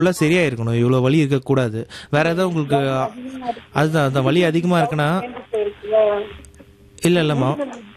ஃபுல்லாக சரியா இருக்கணும் இவ்வளோ வலி இருக்கக்கூடாது வேற ஏதாவது உங்களுக்கு அதுதான் அந்த வலி அதிகமாக இருக்குன்னா இல்லை இல்லைம்மா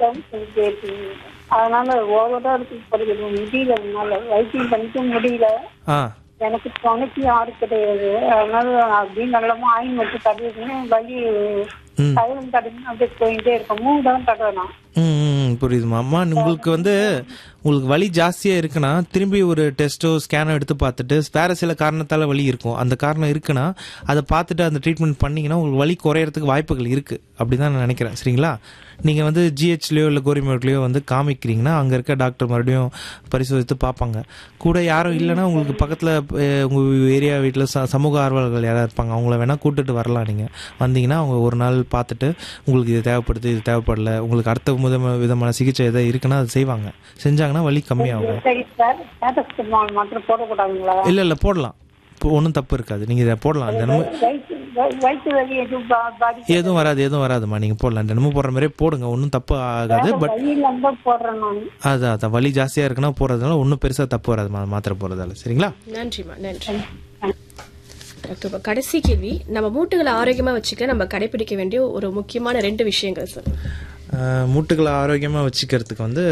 அதனால ஓவரா இருக்கு படிக்கிறது முடியல என்னால வைத்தியம் பண்ணிக்க முடியல ஆ எனக்கு துணைக்கு யாரு கிடையாது அதனால அப்படியே நல்லமா ஆயின் மட்டும் தடவிக்கணும் வலி ம். தைலம் தடவிக்கணும் அப்படியே போயிட்டே இருக்கும் மூணு தான் தடவணும் ம், ம், புரியுதுமா அம்மா உங்களுக்கு வந்து உங்களுக்கு வலி ஜாஸ்தியாக இருக்குன்னா திரும்பி ஒரு டெஸ்ட்டோ ஸ்கேனோ எடுத்து பார்த்துட்டு வேற சில காரணத்தால் வலி இருக்கும் அந்த காரணம் இருக்குன்னா அதை பார்த்துட்டு அந்த ட்ரீட்மெண்ட் பண்ணீங்கன்னா உங்களுக்கு வலி குறையறதுக்கு வாய்ப்புகள் இருக்குது அப்படி தான் நான் நினைக்கிறேன் சரிங்களா நீங்கள் வந்து ஜிஹெச்லேயோ இல்லை கோரிமேட்லேயோ வந்து காமிக்கிறீங்கன்னா அங்கே இருக்க டாக்டர் மறுபடியும் பரிசோதித்து பார்ப்பாங்க கூட யாரும் இல்லைன்னா உங்களுக்கு பக்கத்தில் உங்கள் ஏரியா வீட்டில் ச சமூக ஆர்வலர்கள் யாராவது இருப்பாங்க அவங்கள வேணால் கூட்டிட்டு வரலாம் நீங்கள் வந்தீங்கன்னா அவங்க ஒரு நாள் பார்த்துட்டு உங்களுக்கு இது தேவைப்படுது இது தேவைப்படல உங்களுக்கு அடுத்த முத விதமான சிகிச்சை எதாவது இருக்குன்னா அது செய்வாங்க செஞ்சாங்கன்னா வலி கம்மியாகும் சரி சார் ஸ்டேட்டஸ் மாத்திரம் போடக்கூடாதுங்களா இல்லை இல்லை போடலாம் இப்போ ஒன்றும் தப்பு இருக்காது நீங்கள் இதை போடலாம் தினமும் வயிற்று வ- வயிற்று வலி எதுவும் பா- பாதிக்க எதுவும் வராது எதுவும் வராதுமா நீங்கள் போடலாம் தினமும் போடுற மாதிரியே போடுங்க ஒன்றும் தப்பு ஆகாது பட் வழியில இருந்தா போடுறேன் நான் அது அதான் வலி ஜாஸ்தியாக இருக்குன்னா போடுறதுனால ஒன்றும் பெருசாக தப்பு வராதுமா மாத்திரை போடுறதால சரிங்களா நன்றிம்மா நன்றி டாக்டர் இப்போ கடைசி கேள்வி நம்ம மூட்டுகளை ஆரோக்கியமா வச்சுக்க நம்ம கடைபிடிக்க வேண்டிய ஒரு முக்கியமான ரெண்டு விஷயங்கள் சார் ஆஹ் மூட்டுகளை ஆரோக்கியமாக வச்சுக்கிறதுக்கு வந்து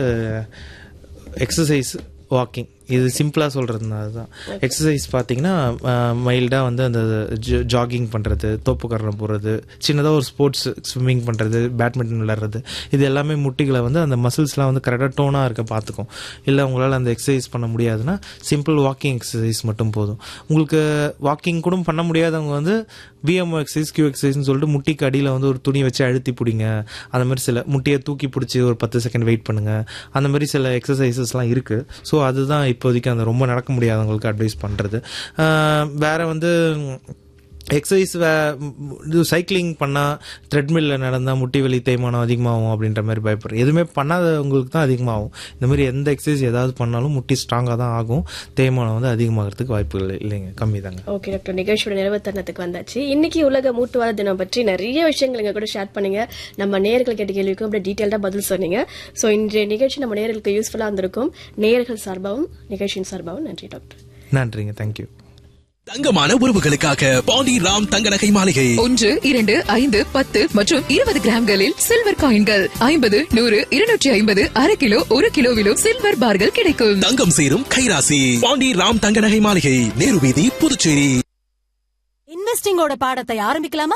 எக்ஸசைஸ் வாக்கிங் இது சிம்பிளாக சொல்கிறதுனால தான் எக்ஸசைஸ் பார்த்தீங்கன்னா மைல்டாக வந்து அந்த ஜாகிங் பண்ணுறது தோப்புக்கரணம் போகிறது சின்னதாக ஒரு ஸ்போர்ட்ஸ் ஸ்விம்மிங் பண்ணுறது பேட்மிண்டன் விளையாடுறது இது எல்லாமே முட்டிகளை வந்து அந்த மசில்ஸ்லாம் வந்து கரெக்டாக டோனாக இருக்க பார்த்துக்கும் இல்லை உங்களால் அந்த எக்ஸசைஸ் பண்ண முடியாதுன்னா சிம்பிள் வாக்கிங் எக்ஸசைஸ் மட்டும் போதும் உங்களுக்கு வாக்கிங் கூட பண்ண முடியாதவங்க வந்து பிஎம்ஓ எக்ஸசைஸ் கியூ எக்ஸசைஸ்னு சொல்லிட்டு முட்டிக்கு அடியில் வந்து ஒரு துணி வச்சு அழுத்தி பிடிங்க அந்த மாதிரி சில முட்டியை தூக்கி பிடிச்சி ஒரு பத்து செகண்ட் வெயிட் பண்ணுங்க அந்த மாதிரி சில எக்ஸசைசஸ்லாம் இருக்கு ஸோ அதுதான் இப்போதைக்கு அந்த ரொம்ப நடக்க முடியாதவங்களுக்கு அட்வைஸ் பண்ணுறது வேற வந்து எக்ஸசைஸ் இது சைக்கிளிங் பண்ணால் த்ரெட்மில்ல நடந்தால் முட்டி வலி தேய்மானம் அதிகமாகும் அப்படின்ற மாதிரி பயப்படுறேன் எதுவுமே பண்ணாதவங்களுக்கு தான் அதிகமாகும் இந்த மாதிரி எந்த எக்ஸசைஸ் ஏதாவது பண்ணாலும் முட்டி ஸ்ட்ராங்காக தான் ஆகும் தேய்மானம் வந்து அதிகமாகிறதுக்கு வாய்ப்புகள் இல்லைங்க கம்மி தாங்க ஓகே டாக்டர் நிகழ்ச்சியோட நிறைவு தருணத்துக்கு வந்தாச்சு இன்னைக்கு உலக மூட்டுவாத தினம் பற்றி நிறைய விஷயங்கள் எங்க கூட ஷேர் பண்ணீங்க நம்ம நேயர்கள் கேட்ட கேள்விக்கும் அப்படியே டீட்டெயில்டா பதில் சொன்னீங்க ஸோ இன்றைய நிகழ்ச்சி நம்ம நேயர்களுக்கு யூஸ்ஃபுல்லா இருந்திருக்கும் நேயர்கள் சார்பாகவும் நிகழ்ச்சியின் சார்பாகவும் நன்றி டாக்டர் நன்றிங்க தேங்க்யூ தங்கமான உறவுகளுக்காக பாண்டி ராம் தங்க நகை மாளிகை ஒன்று இரண்டு ஐந்து பத்து மற்றும் இருபது கிராம்களில் சில்வர் காயின்கள் ஐம்பது நூறு இருநூற்றி ஐம்பது அரை கிலோ ஒரு கிலோவிலும் சில்வர் பார்கள் கிடைக்கும் தங்கம் சேரும் கைராசி பாண்டி ராம் தங்க நகை மாளிகை நேரு வீதி புதுச்சேரி இன்வெஸ்டிங்கோட பாடத்தை ஆரம்பிக்கலாமா